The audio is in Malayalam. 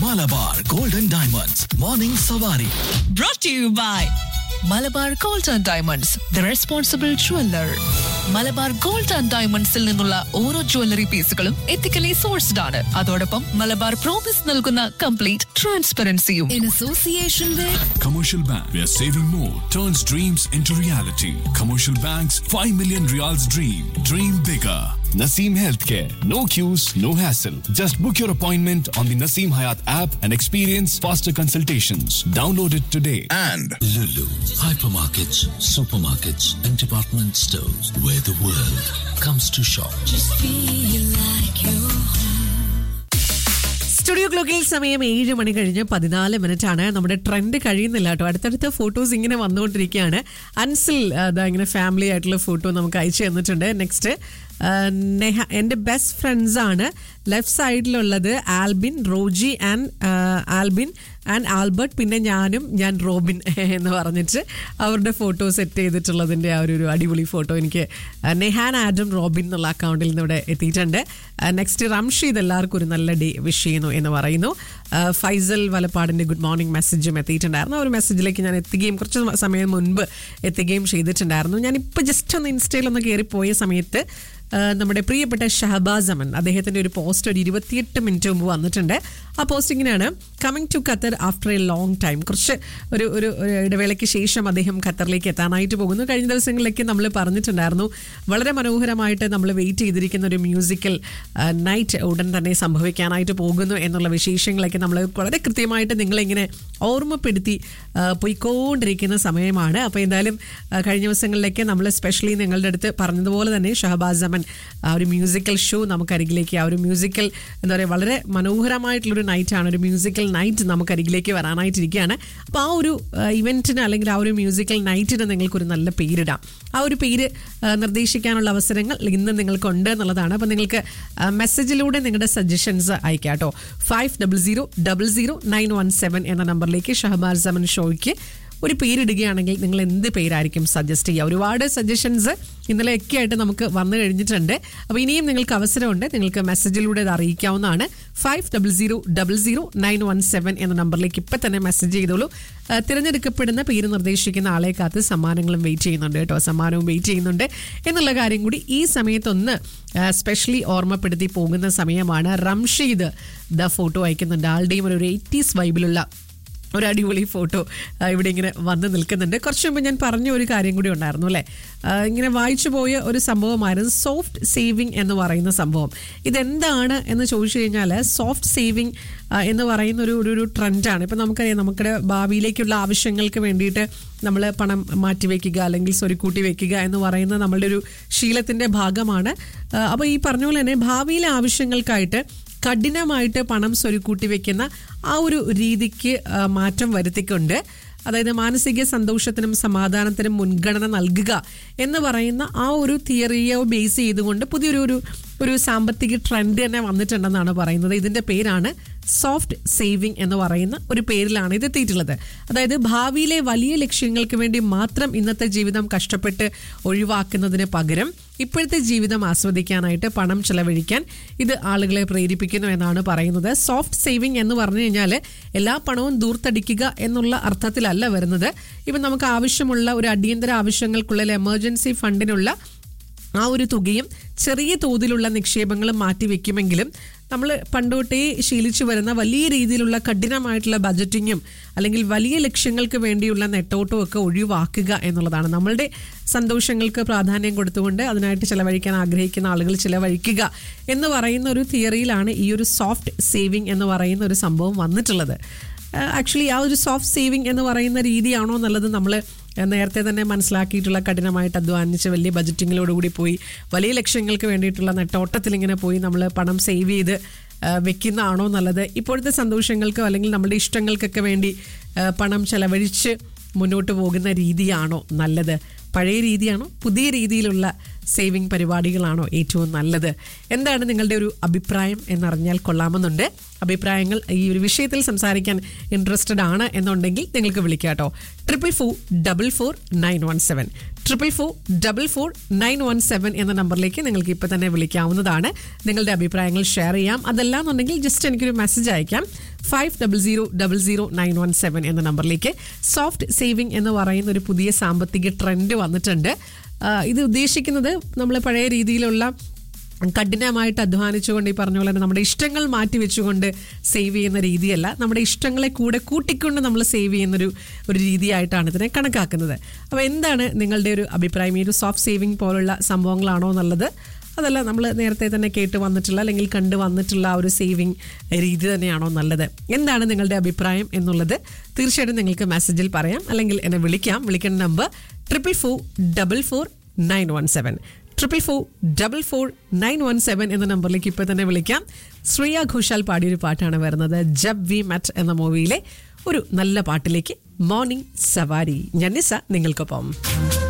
മലബാർ ഗോൾഡൻ ഡയമണ്ട്സ് മോർണിംഗ് സവാരി brought to you by Malabar Gold and Diamonds the responsible jeweller Malabar Gold and ഡയമണ്ട്സിൽ നിന്നുള്ള ഓരോ ജ്വല്ലറി പീസുകളും എത്തിക്കലി സോഴ്സ്ഡ് ആണ് അതോടൊപ്പം മലബാർ പ്രോമിസ് നൽകുന്ന കംപ്ലീറ്റ് ട്രാൻസ്പെറൻസിയും in association with Commercial Bank, where saving more turns dreams into reality. Commercial Bank's 5 million reals dream. Dream bigger. Naseem Healthcare. No queues, no hassle. Just book your appointment on the Naseem Hayat app and experience faster consultations. Download it today. and Lulu, hypermarkets, supermarkets, and department stores where the world comes to shop. Studio ക്ലോക്കിൽ സമയം ഏഴ് മണി കഴിഞ്ഞ് പതിനാല് മിനിറ്റ് ആണ് നമ്മുടെ ട്രെൻഡ് കഴിയുന്നില്ല കേട്ടോ അടുത്തടുത്ത ഫോട്ടോസ് ഇങ്ങനെ വന്നുകൊണ്ടിരിക്കുകയാണ് അൻസിൽ അതാ ഇങ്ങനെ ഫാമിലി ആയിട്ടുള്ള ഫോട്ടോ നമുക്ക് അയച്ചു തന്നിട്ടുണ്ട് നെക്സ്റ്റ് നെഹ എൻ്റെ ബെസ്റ്റ് ഫ്രണ്ട്സ് ആണ് ലെഫ്റ്റ് സൈഡിലുള്ളത് ആൽബിൻ റോജി ആൻഡ് ആൽബിൻ ആൻഡ് ആൽബർട്ട് പിന്നെ ഞാനും ഞാൻ റോബിൻ എന്ന് പറഞ്ഞിട്ട് അവരുടെ ഫോട്ടോ സെറ്റ് ചെയ്തിട്ടുള്ളതിൻ്റെ ആ ഒരു ഒരു അടിപൊളി ഫോട്ടോ എനിക്ക് നെഹാൻ ആഡം റോബിൻ എന്നുള്ള അക്കൗണ്ടിൽ നിന്ന് ഇവിടെ എത്തിയിട്ടുണ്ട് നെക്സ്റ്റ് റംഷീദ് എല്ലാവർക്കും ഒരു നല്ല ഡേ വിഷ് ചെയ്യുന്നു എന്ന് പറയുന്നു ആ, ഫൈസൽ വലപ്പാടിൻ്റെ ഗുഡ് മോർണിംഗ് മെസ്സേജും എത്തിയിട്ടുണ്ടായിരുന്നു ആ ഒരു മെസ്സേജിലേക്ക് ഞാൻ എത്തുകയും കുറച്ച് സമയം മുൻപ് എത്തുകയും ചെയ്തിട്ടുണ്ടായിരുന്നു ഞാനിപ്പോൾ ജസ്റ്റ് ഒന്ന് ഇൻസ്റ്റയിൽ ഒന്ന് കയറിപ്പോയ സമയത്ത് ആ, നമ്മുടെ പ്രിയപ്പെട്ട ഷഹബാസ് അമൻ അദ്ദേഹത്തിന്റെ ഒരു പോസ്റ്റ് ഒരു ഇരുപത്തിയെട്ട് മിനിറ്റ് മുമ്പ് വന്നിട്ടുണ്ട് ആ പോസ്റ്റ് ഇങ്ങനെയാണ് coming to Qatar after a long time കുറച്ച് ഒരു ഒരു ഒരു ഇടവേളയ്ക്ക് ശേഷം അദ്ദേഹം ഖത്തറിലേക്ക് എത്താനായിട്ട് പോകുന്നു കഴിഞ്ഞ ദിവസങ്ങളിലേക്ക് നമ്മൾ പറഞ്ഞിട്ടുണ്ടായിരുന്നു വളരെ മനോഹരമായിട്ട് നമ്മൾ വെയിറ്റ് ചെയ്തിരിക്കുന്ന ഒരു മ്യൂസിക്കൽ നൈറ്റ് ഉടൻ തന്നെ സംഭവിക്കാനായിട്ട് പോകുന്നു എന്നുള്ള വിശേഷങ്ങളൊക്കെ നമ്മൾ വളരെ കൃത്യമായിട്ട് നിങ്ങളിങ്ങനെ ഓർമ്മപ്പെടുത്തി ആ, പോയിക്കൊണ്ടിരിക്കുന്ന സമയമാണ് അപ്പോൾ എന്തായാലും ആ, കഴിഞ്ഞ ദിവസങ്ങളിലേക്ക് നമ്മൾ സ്പെഷ്യലി നിങ്ങളുടെ അടുത്ത് പറഞ്ഞതുപോലെ തന്നെ ഷഹബാസ് അമൻ ആ ഒരു മ്യൂസിക്കൽ ഷോ നമുക്കരികിലേക്ക് ആ ഒരു മ്യൂസിക്കൽ എന്താ പറയുക വളരെ മനോഹരമായിട്ടുള്ളൊരു നൈറ്റാണ് ഒരു മ്യൂസിക്കൽ നൈറ്റ് നമുക്കരികിലേക്ക് വരാനായിട്ടിരിക്കുകയാണ് അപ്പോൾ ആ ഒരു ഇവൻറ്റിന് അല്ലെങ്കിൽ ആ ഒരു മ്യൂസിക്കൽ നൈറ്റിന് നിങ്ങൾക്കൊരു നല്ല പേരിടാം ആ ഒരു പേര് ആ, നിർദ്ദേശിക്കാനുള്ള അവസരങ്ങൾ ഇന്ന് നിങ്ങൾക്കുണ്ട് എന്നുള്ളതാണ് അപ്പോൾ നിങ്ങൾക്ക് ആ, മെസ്സേജിലൂടെ നിങ്ങളുടെ സജഷൻസ് അയക്കാം കേട്ടോ five double zero double zero nine one seven എന്ന നമ്പറിലേക്ക് ഷഹബാസ് സമൻ ഷോയ്ക്ക് ഒരു പേരിടുകയാണെങ്കിൽ നിങ്ങൾ എന്ത് പേരായിരിക്കും സജസ്റ്റ് ചെയ്യുക ഒരുപാട് സജഷൻസ് ഇന്നലെയൊക്കെ ആയിട്ട് നമുക്ക് വന്നു കഴിഞ്ഞിട്ടുണ്ട് അപ്പോൾ ഇനിയും നിങ്ങൾക്ക് അവസരമുണ്ട് നിങ്ങൾക്ക് മെസ്സേജിലൂടെ ഇത് അറിയിക്കാവുന്നതാണ് five double zero double zero nine one seven എന്ന നമ്പറിലേക്ക് ഇപ്പം തന്നെ മെസ്സേജ് ചെയ്തോളൂ ആ, തിരഞ്ഞെടുക്കപ്പെടുന്ന പേര് നിർദ്ദേശിക്കുന്ന ആളെ കാത്ത് സമ്മാനങ്ങളും വെയിറ്റ് ചെയ്യുന്നുണ്ട് കേട്ടോ സമ്മാനവും വെയിറ്റ് ചെയ്യുന്നുണ്ട് എന്നുള്ള കാര്യം കൂടി ഈ സമയത്തൊന്ന് സ്പെഷ്യലി ഓർമ്മപ്പെടുത്തി പോകുന്ന സമയമാണ് റംഷീദ് ദ ഫോട്ടോ അയക്കുന്നുണ്ട് ആളുടെയും ഒരു എയ്റ്റീസ് വൈബിലുള്ള ഒരു അടിപൊളി ഫോട്ടോ ആ, ഇവിടെ ഇങ്ങനെ വന്ന് നിൽക്കുന്നുണ്ട് കുറച്ച് മുമ്പ് ഞാൻ പറഞ്ഞ ഒരു കാര്യം കൂടി ഉണ്ടായിരുന്നു അല്ലേ ആ, ഇങ്ങനെ വായിച്ചു പോയ ഒരു സംഭവമായിരുന്നു സോഫ്റ്റ് സേവിങ് എന്ന് പറയുന്ന സംഭവം ഇതെന്താണ് എന്ന് ചോദിച്ചു കഴിഞ്ഞാൽ സോഫ്റ്റ് സേവിങ് എന്ന് പറയുന്ന ഒരു ഒരു- ഒരു ട്രെൻഡാണ് ഇപ്പം നമുക്കറിയാം നമ്മുടെ ഭാവിയിലേക്കുള്ള ആവശ്യങ്ങൾക്ക് വേണ്ടിയിട്ട് നമ്മൾ പണം മാറ്റി വെക്കുക അല്ലെങ്കിൽ സ്വരുക്കൂട്ടി വെക്കുക എന്ന് പറയുന്ന നമ്മളുടെ ഒരു ശീലത്തിൻ്റെ ഭാഗമാണ് അപ്പോൾ ഈ പറഞ്ഞ പോലെ തന്നെ ഭാവിയിലെ ആവശ്യങ്ങൾക്കായിട്ട് കഠിനമായിട്ട് പണം സ്വരുക്കൂട്ടി വെക്കുന്ന ആ ഒരു രീതിക്ക് ആ, മാറ്റം വരുത്തിക്കൊണ്ട് അതായത് മാനസിക സന്തോഷത്തിനും സമാധാനത്തിനും മുൻഗണന നൽകുക എന്ന് പറയുന്ന ആ ഒരു തിയറിയെ ബേസ് ചെയ്തുകൊണ്ട് പുതിയൊരു ഒരു ഒരു സാമ്പത്തിക ട്രെൻഡ് തന്നെ വന്നിട്ടുണ്ടെന്നാണ് പറയുന്നത് ഇതിന്റെ പേരാണ് സോഫ്റ്റ് സേവിങ് എന്ന് പറയുന്ന ഒരു പേരിലാണ് ഇത് എത്തിയിട്ടുള്ളത് അതായത് ഭാവിയിലെ വലിയ ലക്ഷ്യങ്ങൾക്ക് വേണ്ടി മാത്രം ഇന്നത്തെ ജീവിതം കഷ്ടപ്പെട്ട് ഒഴിവാക്കുന്നതിന് പകരം ഇപ്പോഴത്തെ ജീവിതം ആസ്വദിക്കാനായിട്ട് പണം ചെലവഴിക്കാൻ ഇത് ആളുകളെ പ്രേരിപ്പിക്കുന്നു എന്നാണ് പറയുന്നത് സോഫ്റ്റ് സേവിങ് എന്ന് പറഞ്ഞു കഴിഞ്ഞാൽ എല്ലാ പണവും ദൂർത്തടിക്കുക എന്നുള്ള അർത്ഥത്തിലല്ല വരുന്നത് ഇപ്പം നമുക്ക് ആവശ്യമുള്ള ഒരു അടിയന്തര ആവശ്യങ്ങൾക്കുള്ള എമർജൻസി ഫണ്ടിനുള്ള ആ ഒരു തുകയും ചെറിയ തോതിലുള്ള നിക്ഷേപങ്ങളും മാറ്റിവെക്കുമെങ്കിലും നമ്മൾ പണ്ടോട്ടേ ശീലിച്ചു വരുന്ന വലിയ രീതിയിലുള്ള കഠിനമായിട്ടുള്ള ബജറ്റിങ്ങും അല്ലെങ്കിൽ വലിയ ലക്ഷ്യങ്ങൾക്ക് വേണ്ടിയുള്ള നെട്ടോട്ടവും ഒക്കെ ഒഴിവാക്കുക എന്നുള്ളതാണ് നമ്മളുടെ സന്തോഷങ്ങൾക്ക് പ്രാധാന്യം കൊടുത്തുകൊണ്ട് അതിനായിട്ട് ചിലവഴിക്കാൻ ആഗ്രഹിക്കുന്ന ആളുകൾ ചിലവഴിക്കുക എന്ന് പറയുന്ന ഒരു തിയറിയിലാണ് ഈ ഒരു സോഫ്റ്റ് സേവിങ് എന്ന് പറയുന്ന ഒരു സംഭവം വന്നിട്ടുള്ളത് ആക്ച്വലി ആ ഒരു സോഫ്റ്റ് സേവിങ് എന്ന് പറയുന്ന രീതിയാണോ എന്നുള്ളത് നമ്മൾ നേരത്തെ തന്നെ മനസ്സിലാക്കിയിട്ടുള്ള കഠിനമായിട്ട് അധ്വാനിച്ച് വലിയ ബജറ്റിങ്ങിലോടുകൂടി പോയി വലിയ ലക്ഷ്യങ്ങൾക്ക് വേണ്ടിയിട്ടുള്ള നെട്ടോട്ടത്തിൽ ഇങ്ങനെ പോയി നമ്മൾ പണം സേവ് ചെയ്ത് ആ, വെക്കുന്നതാണോ നല്ലത് ഇപ്പോഴത്തെ സന്തോഷങ്ങൾക്കോ അല്ലെങ്കിൽ നമ്മുടെ ഇഷ്ടങ്ങൾക്കൊക്കെ വേണ്ടി ആ, പണം ചെലവഴിച്ച് മുന്നോട്ട് പോകുന്ന രീതിയാണോ നല്ലത് പഴയ രീതിയാണോ പുതിയ രീതിയിലുള്ള സേവിങ് പരിപാടികളാണോ ഏറ്റവും നല്ലത് എന്താണ് നിങ്ങളുടെ ഒരു അഭിപ്രായം എന്നറിഞ്ഞാൽ കൊള്ളാമെന്നുണ്ട് അഭിപ്രായങ്ങൾ ഈ ഒരു വിഷയത്തിൽ സംസാരിക്കാൻ ഇൻട്രസ്റ്റഡ് ആണ് എന്നുണ്ടെങ്കിൽ നിങ്ങൾക്ക് വിളിക്കാം കേട്ടോ triple four double four nine one seven triple four double four nine one seven എന്ന നമ്പറിലേക്ക് നിങ്ങൾക്ക് ഇപ്പോൾ തന്നെ വിളിക്കാവുന്നതാണ് നിങ്ങളുടെ അഭിപ്രായങ്ങൾ ഷെയർ ചെയ്യാം അതല്ല എന്നുണ്ടെങ്കിൽ ജസ്റ്റ് എനിക്കൊരു മെസ്സേജ് അയക്കാം five double zero double zero nine one seven എന്ന നമ്പറിലേക്ക് സോഫ്റ്റ് സേവിംഗ് എന്ന് പറയുന്ന ഒരു പുതിയ സാമ്പത്തിക ട്രെൻഡ് വന്നിട്ടുണ്ട് ആ, ഇത് ഉദ്ദേശിക്കുന്നത് നമ്മൾ പഴയ രീതിയിലുള്ള കഠിനമായിട്ട് അധ്വാനിച്ചുകൊണ്ട് ഈ പറഞ്ഞ പോലെ തന്നെ നമ്മുടെ ഇഷ്ടങ്ങൾ മാറ്റി വെച്ചുകൊണ്ട് സേവ് ചെയ്യുന്ന രീതിയല്ല നമ്മുടെ ഇഷ്ടങ്ങളെ കൂടെ കൂട്ടിക്കൊണ്ട് നമ്മൾ സേവ് ചെയ്യുന്നൊരു ഒരു രീതിയായിട്ടാണ് ഇതിനെ കണക്കാക്കുന്നത് അപ്പോൾ എന്താണ് നിങ്ങളുടെ ഒരു അഭിപ്രായം ഈ ഒരു സോഫ്റ്റ് സേവിങ് പോലുള്ള സംഭവങ്ങളാണോ എന്നുള്ളത് അതല്ല നമ്മൾ നേരത്തെ തന്നെ കേട്ട് വന്നിട്ടുള്ള അല്ലെങ്കിൽ കണ്ടു വന്നിട്ടുള്ള ആ ഒരു സേവിങ് രീതി തന്നെയാണോ നല്ലത് എന്താണ് നിങ്ങളുടെ അഭിപ്രായം എന്നുള്ളത് തീർച്ചയായിട്ടും നിങ്ങൾക്ക് മെസ്സേജിൽ പറയാം അല്ലെങ്കിൽ എന്നെ വിളിക്കാം വിളിക്കേണ്ട number triple four double four nine one seven triple four double four nine one seven എന്ന നമ്പറിലേക്ക് ഇപ്പോൾ തന്നെ വിളിക്കാം ശ്രീയ ഘോഷാൽ പാടിയൊരു പാട്ടാണ് വരുന്നത് ജബ് വി മറ്റ് എന്ന മൂവിയിലെ ഒരു നല്ല പാട്ടിലേക്ക് മോർണിംഗ് സവാരി ഞാൻ നിസ നിങ്ങൾക്കൊപ്പം